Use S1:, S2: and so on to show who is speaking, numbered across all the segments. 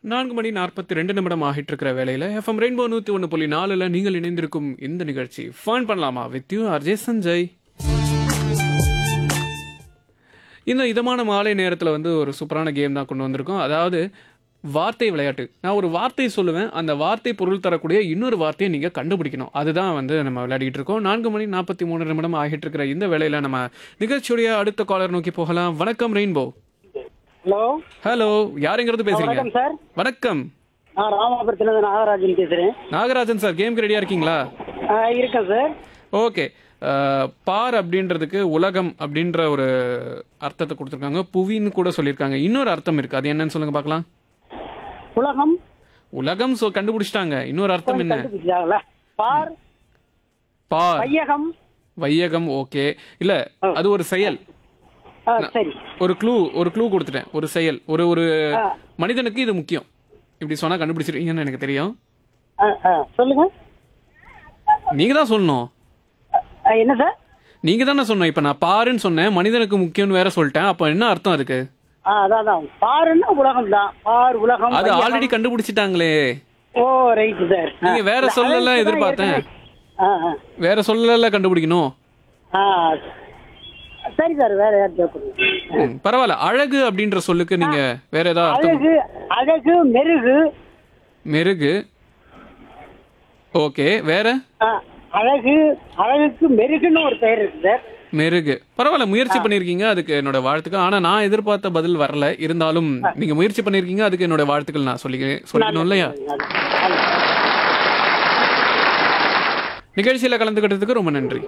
S1: நான்கு மணி நாற்பத்தி ரெண்டு நிமிடம் ஆகிட்டு இருக்கிற வேலையில எஃப்எம் ரெயின்போ நூத்தி ஒன்று புள்ளி நாலுல நீங்கள் இணைந்திருக்கும் இந்த நிகழ்ச்சி ஃபன் பண்ணலாமா வித் யூ ஆர்ஜே சஞ்சய் இந்த இதமான மாலை நேரத்தில் வந்து ஒரு சூப்பரான கேம் தான் கொண்டு வந்திருக்கோம் அதாவது வார்த்தை விளையாட்டு நான் ஒரு வார்த்தை சொல்லுவேன் அந்த வார்த்தை பொருள் தரக்கூடிய இன்னொரு வார்த்தையை நீங்கள் கண்டுபிடிக்கணும் அதுதான் வந்து நம்ம விளையாடிட்டு இருக்கோம் நான்கு மணி நாற்பத்தி மூணு நிமிடம் ஆகிட்டு இருக்கிற இந்த வேலையில் நம்ம நிகழ்ச்சியுடைய அடுத்த காலர் நோக்கி போகலாம் வணக்கம் ரெயின்போ
S2: ஹலோ
S1: ஹலோ யாருங்கிறது பேசுறீங்க
S2: வணக்கம் சார்
S1: வணக்கம்
S2: நான் ராமாபுரத்துலேருந்து நாகராஜன் பேசுகிறேன்
S1: நாகராஜன் சார் கேம்க்கு ரெடியா இருக்கீங்களா
S2: இருக்கேன் சார்
S1: ஓகே பார் அப்படின்றதுக்கு உலகம் அப்படின்ற ஒரு அர்த்தத்தை கொடுத்துருக்காங்க புவின்னு கூட சொல்லியிருக்காங்க இன்னொரு அர்த்தம் இருக்கு அது என்னன்னு சொல்லுங்க பார்க்கலாம்
S2: உலகம்
S1: உலகம் சொ கண்டுபிடிச்சிட்டாங்க இன்னொரு அர்த்தம் என்ன
S2: கண்டுபிடிச்சாங்களா பார்
S1: பார்
S2: வையகம்
S1: வையகம் ஓகே இல்ல அது ஒரு செயல்
S2: ஆ, சரி
S1: ஒரு க்ளூ ஒரு க்ளூ கொடுத்துட்டேன் ஒரு செயல் ஒரு ஒரு மனிதனுக்கு இது முக்கியம் இப்படி சொன்னா கண்டுபிடிச்சிருக்கீங்கன்னு எனக்கு தெரியும்
S2: ஆ, ஆ, சொல்லுங்க
S1: நீங்க தான் சொல்லணும்
S2: ஆ, என்ன சார்
S1: நீங்க தானே சொன்னோம் இப்ப நான் பாருன்னு சொன்னேன் மனிதனுக்கு முக்கியம்னு வேற சொல்லிட்டேன் அப்ப என்ன அர்த்தம் அதுக்கு
S2: ஆ அதான் அதான் பாருன்னா உலகம் தான் பார் உலகம்
S1: அது
S2: வையகம்.
S1: ஆல்ரெடி கண்டுபிடிச்சிட்டாங்களே
S2: ஓ ரைட் சார் ஆ.
S1: நீங்க வேற
S2: இல்ல,
S1: சொல்லல
S2: அதான்
S1: எதிர்பார்த்தேன்.
S2: ஏற்கனவே- ஆ, ஆ.
S1: வேற சொல்லல கண்டுபிடிக்கணும்
S2: ஆ சரி சார் வேற யார் கேட்குறீங்க
S1: ம், பரவாயில்ல அழகு அப்படின்ற சொல்லுக்கு நீங்க வேற ஏதாவது அர்த்தம்
S2: அழகு அழகு மெருகு
S1: மெருகு ஓகே வேற
S2: ஆ, அழகு அழகுக்கு மெருகுன்னு ஒரு பெயர் இருக்கு சார்
S1: மெருகு பரவாயில்ல முயற்சி பண்ணிருக்கீங்க அதுக்கு என்னோட வாழ்த்துக்கள் ஆனா நான் எதிர்பார்த்த பதில் வரல இருந்தாலும் நீங்க முயற்சி பண்ணிருக்கீங்க அதுக்கு என்னோட வாழ்த்துக்கள் நான் சொல்லி சொல்லிக்கணும் இல்லையா நிகழ்ச்சியில கலந்துக்கிட்டதுக்கு ரொம்ப நன்றி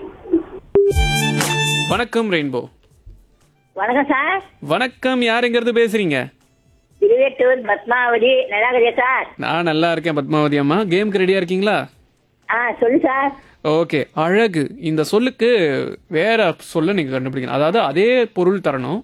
S1: வணக்கம் ரெயின்போ
S3: வணக்கம் சார்
S1: வணக்கம் யாருங்கிறது பேசுறீங்க
S3: திருவேட்டூர் பத்மாவதி நல்லா இருக்கே சார்
S1: நான் நல்லா இருக்கேன் பத்மாவதி அம்மா கேம்க்கு ரெடியா இருக்கீங்களா
S3: ஆ சொல்லு சார்
S1: ஓகே அழகு இந்த சொல்லுக்கு வேற சொல்ல நீங்க கண்டுபிடிக்கணும் அதாவது அதே பொருள் தரணும்